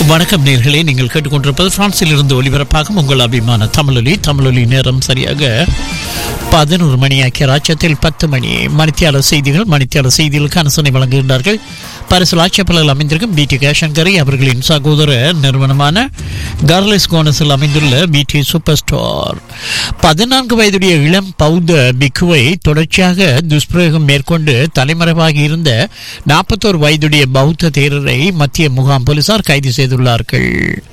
வணக்கம் நேர்களே நீங்கள் கேட்டுக்கொண்டிருப்பது பிரான்சில் இருந்து ஒலிபரப்பாகும் உங்கள் அபிமான தமிழொலி தமிழொலி நேரம் சரியாக பதினோரு மணி ஆக்கிய ராஜ்யத்தில் பத்து மணி மணித்தியாளர் செய்திகள் மணித்தியாளர் செய்திகளுக்கு அனுசரணை வழங்குகின்றார்கள் பரிசல் ஆட்சப்பலில் அமைந்திருக்கும் பிடி கேஷங்கரை அவர்களின் சகோதர நிறுவனமான கார்லஸ் கோனஸில் அமைந்துள்ள பிடி சூப்பர் ஸ்டோர் பதினான்கு வயதுடைய இளம் பௌத்த பிக்குவை தொடர்ச்சியாக துஷ்பிரயோகம் மேற்கொண்டு தலைமறைவாகி இருந்த நாற்பத்தோரு வயதுடைய பௌத்த தேரரை மத்திய முகாம் போலீசார் கைது செய்துள்ளார்கள்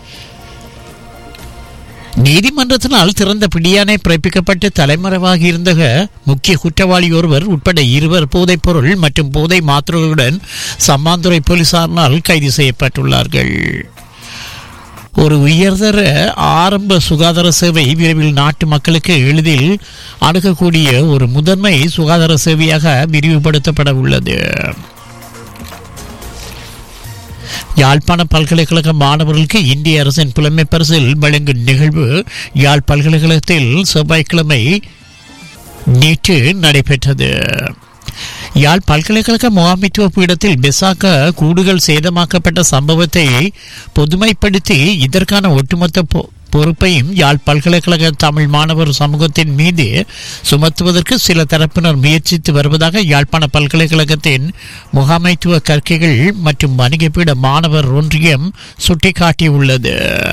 நீதிமன்றத்தினால் திறந்த பிடியானை பிறப்பிக்கப்பட்டு தலைமறைவாகி இருந்த முக்கிய குற்றவாளி ஒருவர் உட்பட இருவர் போதைப் பொருள் மற்றும் போதை மாத்திரைகளுடன் சம்மாந்துறை போலீசாரினால் கைது செய்யப்பட்டுள்ளார்கள் ஒரு உயர்தர ஆரம்ப சுகாதார சேவை விரைவில் நாட்டு மக்களுக்கு எளிதில் அணுகக்கூடிய ஒரு முதன்மை சுகாதார சேவையாக விரிவுபடுத்தப்பட உள்ளது யாழ்ப்பாண பல்கலைக்கழக மாணவர்களுக்கு இந்திய அரசின் புலமை பரிசில் வழங்கும் நிகழ்வு யாழ் பல்கலைக்கழகத்தில் செவ்வாய்க்கிழமை நேற்று நடைபெற்றது யாழ் பல்கலைக்கழக முகாமைத்துவ பீடத்தில் பெசாக்க கூடுகள் சேதமாக்கப்பட்ட சம்பவத்தை பொதுமைப்படுத்தி இதற்கான ஒட்டுமொத்த பொ- பொறுப்பையும் யாழ் பல்கலைக்கழக தமிழ் மாணவர் சமூகத்தின் மீது சுமத்துவதற்கு சில தரப்பினர் முயற்சித்து வருவதாக யாழ்ப்பாண பல்கலைக்கழகத்தின் முகாமைத்துவ கற்கைகள் மற்றும் வணிக பீட மாணவர் ஒன்றியம் சுட்டிக்காட்டியுள்ளது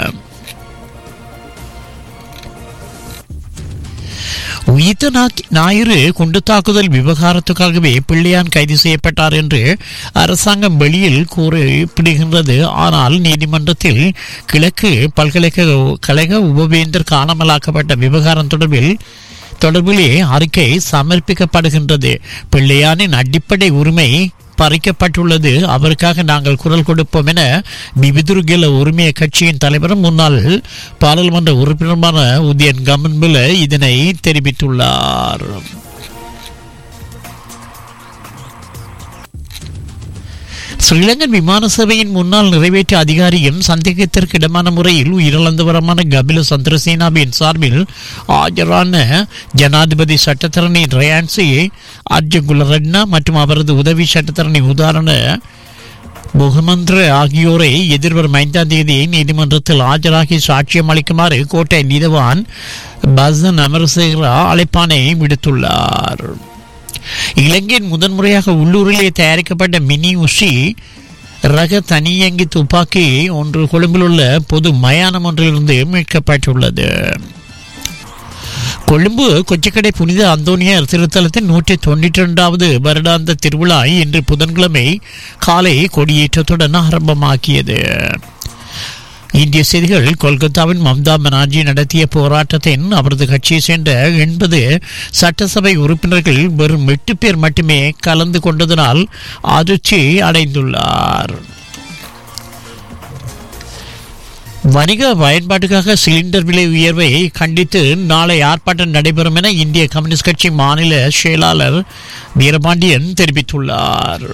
உயிர்த்த நா- ஞாயிறு குண்டு தாக்குதல் விவகாரத்துக்காகவே பிள்ளையான் கைது செய்யப்பட்டார் என்று அரசாங்கம் வெளியில் கூறப்படுகின்றது ஆனால் நீதிமன்றத்தில் கிழக்கு பல்கலைக்கழக உபவேந்தர் காணாமலாக்கப்பட்ட விவகாரம் தொடர்பில் தொடர்பிலே அறிக்கை சமர்ப்பிக்கப்படுகின்றது பிள்ளையானின் அடிப்படை உரிமை பறிக்கப்பட்டுள்ளது அவருக்காக நாங்கள் குரல் கொடுப்போம் என பிபிதுர்கெல உரிமை கட்சியின் தலைவரும் முன்னாள் பாராளுமன்ற உறுப்பினருமான உதயன் கமன்பில இதனை தெரிவித்துள்ளார் ஸ்ரீலங்கன் விமான சேவையின் முன்னாள் நிறைவேற்று அதிகாரியும் சந்தேகத்திற்கு இடமான முறையில் உயிரிழந்தவரமான கபில சந்திரசேனாவின் சார்பில் ஆஜரான ஜனாதிபதி சட்டத்தரணி ரயான்சி அர்ஜகுலரட்னா மற்றும் அவரது உதவி சட்டத்தரணி உதாரண முகமந்திர ஆகியோரை எதிர்வரும் ஐந்தாம் தேதி நீதிமன்றத்தில் ஆஜராகி சாட்சியம் அளிக்குமாறு கோட்டை நீதவான் பசன் அமரசேகரா அழைப்பானை விடுத்துள்ளார் இலங்கையின் முதன்முறையாக உள்ளூரிலே தயாரிக்கப்பட்ட மினி உஷி ரக தனியங்கி துப்பாக்கி ஒன்று கொழும்பில் உள்ள பொது மயானம் ஒன்றிலிருந்து மீட்கப்பட்டுள்ளது கொழும்பு கொச்சிக்கடை புனித அந்தோனியர் திருத்தலத்தின் நூற்றி தொண்ணூற்றி ரெண்டாவது வருடாந்த திருவிழா இன்று புதன்கிழமை காலை கொடியேற்றத்துடன் ஆரம்பமாக்கியது இந்திய செய்திகள் கொல்கத்தாவின் மம்தா பனார்ஜி நடத்திய போராட்டத்தின் அவரது கட்சியை சேர்ந்த எண்பது சட்டசபை உறுப்பினர்கள் வெறும் எட்டு பேர் மட்டுமே கலந்து கொண்டதனால் அதிர்ச்சி அடைந்துள்ளார் வணிக பயன்பாட்டுக்காக சிலிண்டர் விலை உயர்வை கண்டித்து நாளை ஆர்ப்பாட்டம் நடைபெறும் என இந்திய கம்யூனிஸ்ட் கட்சி மாநில செயலாளர் வீரபாண்டியன் தெரிவித்துள்ளார்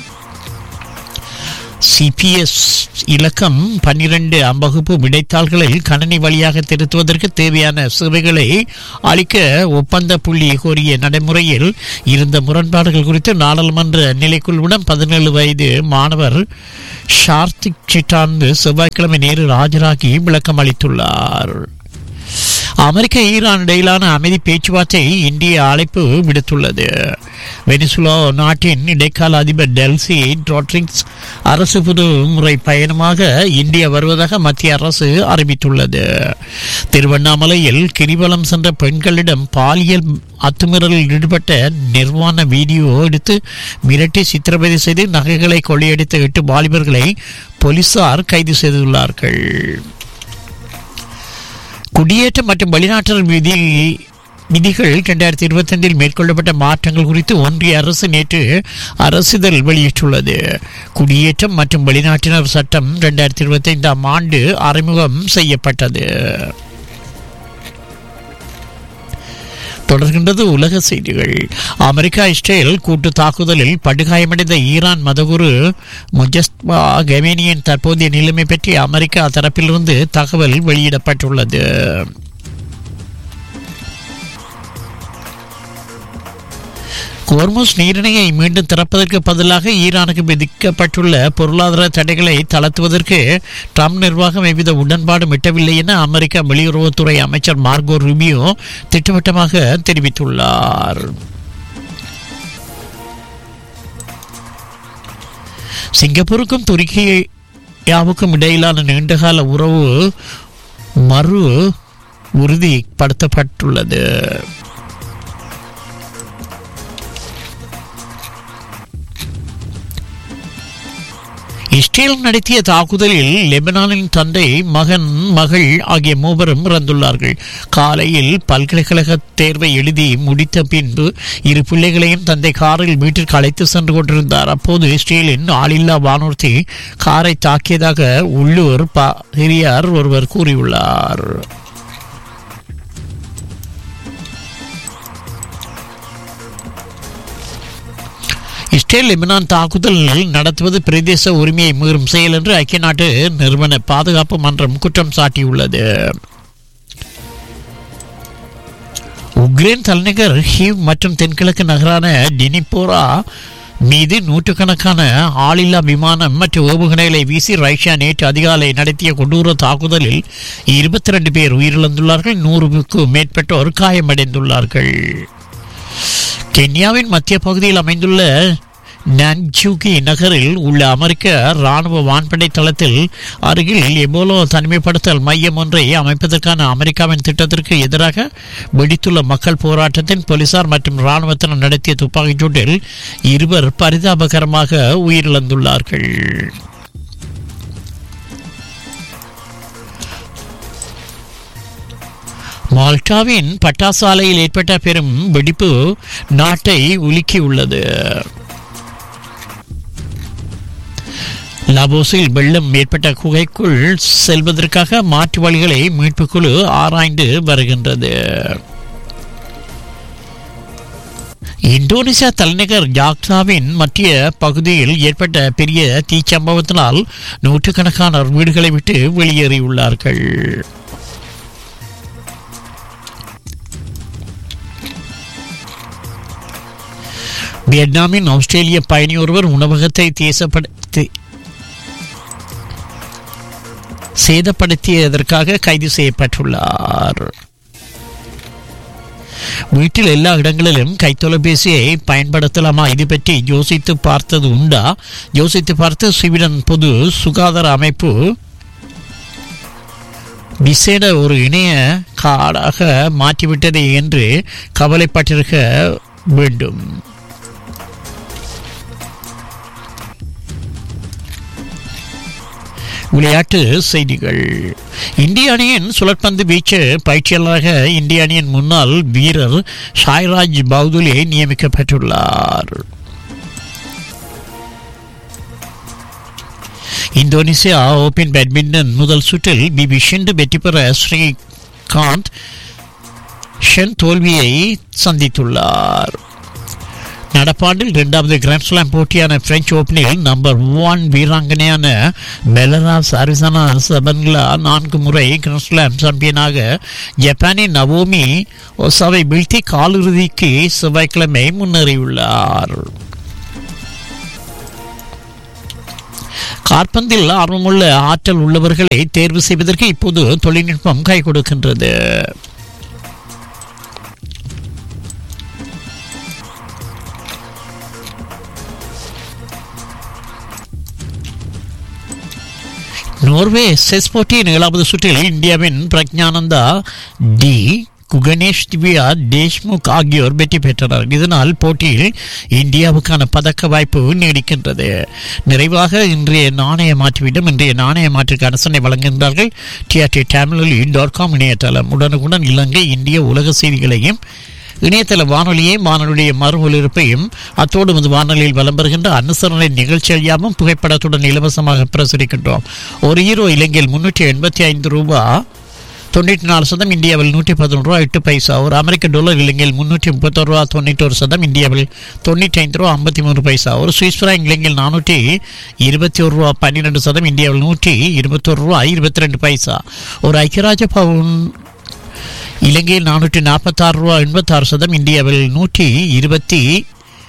சிபிஎஸ் இலக்கம் பன்னிரண்டு வகுப்பு விடைத்தாள்களில் கணனி வழியாக திருத்துவதற்கு தேவையான சேவைகளை அளிக்க ஒப்பந்த புள்ளி கோரிய நடைமுறையில் இருந்த முரண்பாடுகள் குறித்து நாடாளுமன்ற நிலைக்குழுவிடம் பதினேழு வயது மாணவர் ஷார்த்திக் சிட்டாந்து செவ்வாய்க்கிழமை நேரில் ஆஜராகி விளக்கம் அளித்துள்ளார் அமெரிக்க ஈரான் இடையிலான அமைதி பேச்சுவார்த்தை இந்திய அழைப்பு விடுத்துள்ளது வெனிசுலா நாட்டின் இடைக்கால அதிபர் டெல்சி ட்ரோட்ரிக்ஸ் அரசு முறை பயணமாக இந்தியா வருவதாக மத்திய அரசு அறிவித்துள்ளது திருவண்ணாமலையில் கிரிவலம் சென்ற பெண்களிடம் பாலியல் அத்துமீறலில் ஈடுபட்ட நிர்வாண வீடியோ எடுத்து மிரட்டி சித்திரவதை செய்து நகைகளை கொள்ளையடித்த எட்டு வாலிபர்களை போலீசார் கைது செய்துள்ளார்கள் குடியேற்றம் மற்றும் வெளிநாட்டல் விதி விதிகள் இரண்டாயிரத்தி இருபத்தைந்தில் மேற்கொள்ளப்பட்ட மாற்றங்கள் குறித்து ஒன்றிய அரசு நேற்று அரசிதழ் வெளியிட்டுள்ளது குடியேற்றம் மற்றும் வெளிநாட்டினர் சட்டம் இரண்டாயிரத்தி இருபத்தைந்தாம் ஆண்டு அறிமுகம் செய்யப்பட்டது தொடர்கின்றது உலக செய்திகள் அமெரிக்கா இஸ்ரேல் கூட்டு தாக்குதலில் படுகாயமடைந்த ஈரான் மதகுரு முஜஸ்பா கெமேனியின் தற்போதைய நிலைமை பற்றி அமெரிக்கா தரப்பிலிருந்து தகவல் வெளியிடப்பட்டுள்ளது கோர்முஸ் நீரிணையை மீண்டும் திறப்பதற்கு பதிலாக ஈரானுக்கு விதிக்கப்பட்டுள்ள பொருளாதார தடைகளை தளர்த்துவதற்கு ட்ரம்ப் நிர்வாகம் எவ்வித உடன்பாடும் எட்டவில்லை என அமெரிக்க வெளியுறவுத்துறை அமைச்சர் மார்கோ ருபியோ திட்டவட்டமாக தெரிவித்துள்ளார் சிங்கப்பூருக்கும் துருக்கியாவுக்கும் இடையிலான நீண்டகால உறவு மறு உறுதிப்படுத்தப்பட்டுள்ளது இஸ்ரேல் நடத்திய தாக்குதலில் லெபனானின் தந்தை மகன் மகள் ஆகிய மூவரும் இறந்துள்ளார்கள் காலையில் பல்கலைக்கழக தேர்வை எழுதி முடித்த பின்பு இரு பிள்ளைகளையும் தந்தை காரில் வீட்டிற்கு அழைத்து சென்று கொண்டிருந்தார் அப்போது இஸ்ரேலின் ஆளில்லா வானூர்தி காரை தாக்கியதாக உள்ளூர் பெரியார் ஒருவர் கூறியுள்ளார் இஸ்ரேல் லெபனான் தாக்குதல் நடத்துவது பிரதேச உரிமையை மீறும் செயல் என்று ஐக்கிய நாட்டு நிறுவன பாதுகாப்பு மன்றம் குற்றம் சாட்டியுள்ளது உக்ரைன் தலைநகர் ஹீவ் மற்றும் தென்கிழக்கு நகரான டினிப்போரா மீது நூற்றுக்கணக்கான ஆளில்லா விமானம் மற்றும் ஏவுகணைகளை வீசி ரஷ்யா நேற்று அதிகாலை நடத்திய கொடூர தாக்குதலில் இருபத்தி ரெண்டு பேர் உயிரிழந்துள்ளார்கள் நூறுக்கும் மேற்பட்டோர் காயமடைந்துள்ளார்கள் கென்யாவின் மத்திய பகுதியில் அமைந்துள்ள நான்ஜூகி நகரில் உள்ள அமெரிக்க ராணுவ வான்படை தளத்தில் அருகில் எபோலோ தனிமைப்படுத்தல் மையம் ஒன்றை அமைப்பதற்கான அமெரிக்காவின் திட்டத்திற்கு எதிராக வெடித்துள்ள மக்கள் போராட்டத்தின் போலீசார் மற்றும் இராணுவத்தினர் நடத்திய துப்பாக்கிச் சூட்டில் இருவர் பரிதாபகரமாக உயிரிழந்துள்ளார்கள் மால்டாவின் பட்டாசாலையில் ஏற்பட்ட பெரும் வெடிப்பு நாட்டை உலுக்கியுள்ளது லாபோஸில் வெள்ளம் ஏற்பட்ட குகைக்குள் செல்வதற்காக மாற்று வழிகளை மீட்புக் குழு ஆராய்ந்து வருகின்றது இந்தோனேசியா தலைநகர் ஜாக்சாவின் மத்திய பகுதியில் ஏற்பட்ட பெரிய தீச்சம்பவத்தினால் நூற்றுக்கணக்கான வீடுகளை விட்டு வெளியேறியுள்ளார்கள் வியட்நாமின் ஆஸ்திரேலிய பயணி ஒருவர் உணவகத்தை தேசப்படுத்தி சேதப்படுத்தியதற்காக கைது செய்யப்பட்டுள்ளார் வீட்டில் எல்லா இடங்களிலும் கைத்தொலைபேசியை பயன்படுத்தலாமா இது பற்றி யோசித்து பார்த்தது உண்டா யோசித்து பார்த்து ஸ்வீடன் பொது சுகாதார அமைப்பு விசேட ஒரு இணைய காடாக மாற்றிவிட்டது என்று கவலைப்பட்டிருக்க வேண்டும் விளையாட்டு செய்திகள் இந்திய அணியின் சுழற்பந்து வீச்சு பயிற்சியாளராக இந்திய அணியின் முன்னாள் வீரர் சாய்ராஜ் பவுதுலே நியமிக்கப்பட்டுள்ளார் இந்தோனேசியா ஓபன் பேட்மிண்டன் முதல் சுற்றில் பி வி ஷிண்டு வெற்றி பெற ஸ்ரீகாந்த் ஷென் தோல்வியை சந்தித்துள்ளார் நடப்பாண்டில் இரண்டாவது கிராண்ட் ஸ்லாம் போட்டியான பிரெஞ்சு ஓப்பனில் நம்பர் ஒன் வீராங்கனையான பெலராஸ் அரிசனா சபன்லா நான்கு முறை கிராண்ட் ஸ்லாம் சாம்பியனாக ஜப்பானின் நவோமி ஒசாவை வீழ்த்தி காலிறுதிக்கு செவ்வாய்க்கிழமை முன்னேறியுள்ளார் காற்பந்தில் ஆர்வமுள்ள ஆற்றல் உள்ளவர்களை தேர்வு செய்வதற்கு இப்போது தொழில்நுட்பம் கை கொடுக்கின்றது நோர்வே செஸ் போட்டியின் ஏழாவது சுற்றில் இந்தியாவின் பிரக்ஞானந்தா டி குகணேஷ் திவ்யா தேஷ்முக் ஆகியோர் வெற்றி பெற்றனர் இதனால் போட்டியில் இந்தியாவுக்கான பதக்க வாய்ப்பு நீடிக்கின்றது நிறைவாக இன்றைய நாணய மாற்றுவிடம் இன்றைய நாணய மாற்றுக்கு அரசனை வழங்குகின்றார்கள் டிஆர்டி டேமிலி டாட் காம் இணையதளம் உடனுக்குடன் இலங்கை இந்திய உலக செய்திகளையும் இணையதள வானொலியையும் வானொலியுடைய மறு ஒலிபரப்பையும் அத்தோடு வந்து வானொலியில் வலம் பெறுகின்ற அனுசரணை நிகழ்ச்சியாகவும் புகைப்படத்துடன் இலவசமாக பிரசுரிக்கின்றோம் ஒரு ஹீரோ இலங்கையில் முன்னூற்றி எண்பத்தி ஐந்து ரூபா தொண்ணூற்றி நாலு சதம் இந்தியாவில் நூற்றி பதினொன்று ரூபா எட்டு பைசா ஒரு அமெரிக்க டாலர் இலங்கையில் முன்னூற்றி முப்பத்தொரு ரூபா தொண்ணூற்றொரு சதம் இந்தியாவில் தொண்ணூற்றி ஐந்து ரூபா ஐம்பத்தி மூணு பைசா ஒரு சுவிஸ் ஃப்ராங்க் இலங்கையில் நானூற்றி இருபத்தி ஒரு ரூபா பன்னிரெண்டு சதம் இந்தியாவில் நூற்றி இருபத்தொரு ரூபா இருபத்தி ரெண்டு பைசா ஒரு ஐக்கியராஜ பவுன் இலங்கையில் நானூற்றி நாற்பத்தாறு ரூபா எண்பத்தாறு சதம் இந்தியாவில் நூற்றி இருபத்தி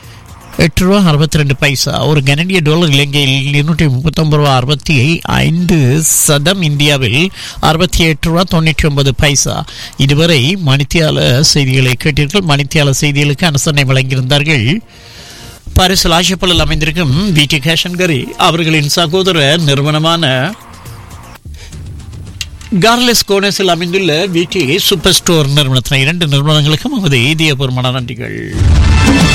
எட்டு ரூபா அறுபத்தி ரெண்டு பைசா ஒரு கனடிய டாலர் இலங்கையில் இருநூற்றி முப்பத்தொன்பது ரூபா அறுபத்தி ஐந்து சதம் இந்தியாவில் அறுபத்தி எட்டு ரூபா தொண்ணூற்றி ஒன்பது பைசா இதுவரை மணித்தியால செய்திகளை கேட்டீர்கள் மணித்தியால செய்திகளுக்கு அனுசரணை வழங்கியிருந்தார்கள் பாரிசில் ஆஷப்பலில் அமைந்திருக்கும் விடி கேஷன்கரி அவர்களின் சகோதர நிறுவனமான கார்லெஸ் கோனஸில் அமைந்துள்ள விடி சூப்பர் ஸ்டோர் நிறுவனத்தின் இரண்டு நிறுவனங்களுக்கும் நமது இதயபூர்வமான நன்றிகள்